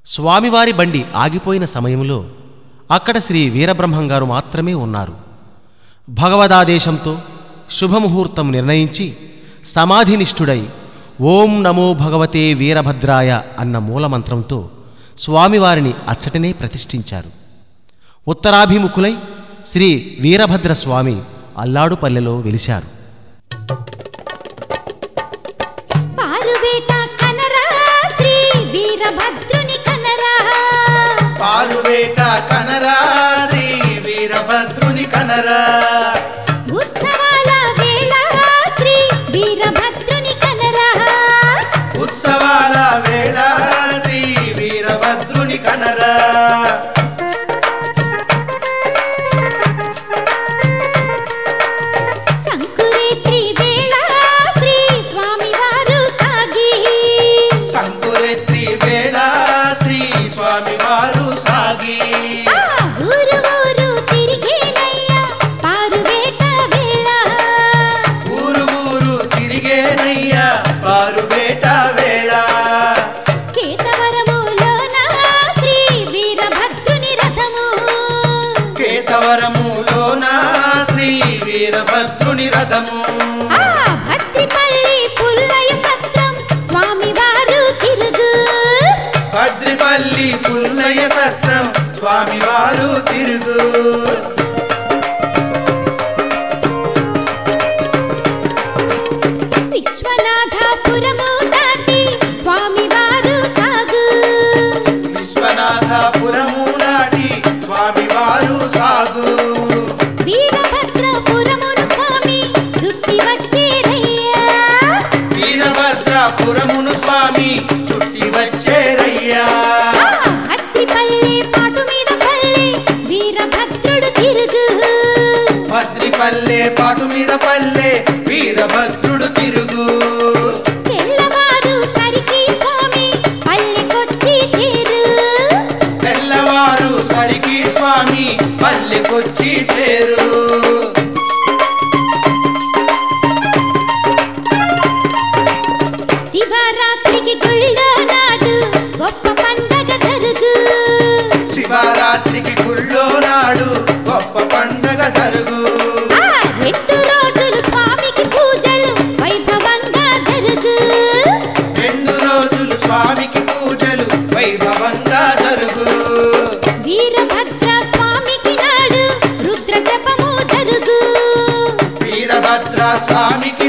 స్వామివారి బండి ఆగిపోయిన సమయంలో అక్కడ శ్రీ వీరబ్రహ్మంగారు మాత్రమే ఉన్నారు భగవదాదేశంతో శుభముహూర్తం నిర్ణయించి సమాధినిష్ఠుడై ఓం నమో భగవతే వీరభద్రాయ అన్న మూలమంత్రంతో స్వామివారిని అచ్చటనే ప్రతిష్ఠించారు ఉత్తరాభిముఖులై శ్రీ వీరభద్ర స్వామి అల్లాడుపల్లెలో వెలిశారు పారువేట కనరా శ్రీ వీరభద్రుని కనరా పారువేట కనరా శ్రీ వీరభద్రుని కనరా ఉత్సవాల వేళ శ్రీ వీరభద్రుని కనరా ఉత్సవాల వేళ శ్రీ వీరభద్రుని కనరా సంకురేత్రి వేళ శ్రీ స్వామివారు తాగి సంకురెత్రి వేళ శ్రీ స్వామివారు సాగి ఆ ఊరు ఊరు తిరిగేనయ్యా పారువేట వేళ ఊరు ఊరు తిరిగేనయ్యా పారువేట వేళ కేతవరములోన శ్రీ వీరభద్రుని రథము కేతవరములోన శ్రీ వీరభద్రుని రథము ఆ భద్రిపల్లి పుల్లయ సత్రం స్వామివారు తిరుగు భద్రిపల్లి పుల్లయ్య సత్రం స్వామివారు తిరుగు విశ్వనాథపురము దాటి స్వామివారు సాగు విశ్వనాథపురము నాటి స్వామివారు సాగు వీరభద్రపురమును స్వామి చుట్టి వచ్చేరయ్యా వీరభద్రపురమును స్వామి చుట్టి వచ్చేరయ్యా ఆ భద్రిపల్లి పాటు మీద పల్లి వీరభద్రుడు తిరుగు భద్రిపల్లె పాటు మీద పల్లె వీరభద్రుడు తిరుగు తెల్లవారు సరికి స్వామి పల్లెకొచ్చి చేరు తెల్లవారు సరికి స్వామి పల్లెకొచ్చి చేరు శివరాత్రికి గుళ్ళో నాడు గొప్ప పండగ జరుగు శివరాత్రికి గుళ్ళో నాడు గొప్ప పండుగ జరుగు ఆ రెండు రోజులు స్వామికి పూజలు వైభవంగా జరుగు రెండు రోజులు స్వామికి పూజలు వైభవంగా జరుగు వీరభద్ర స్వామికి నాడు రుద్ర జపము జరుగు వీరభద్ర స్వామికి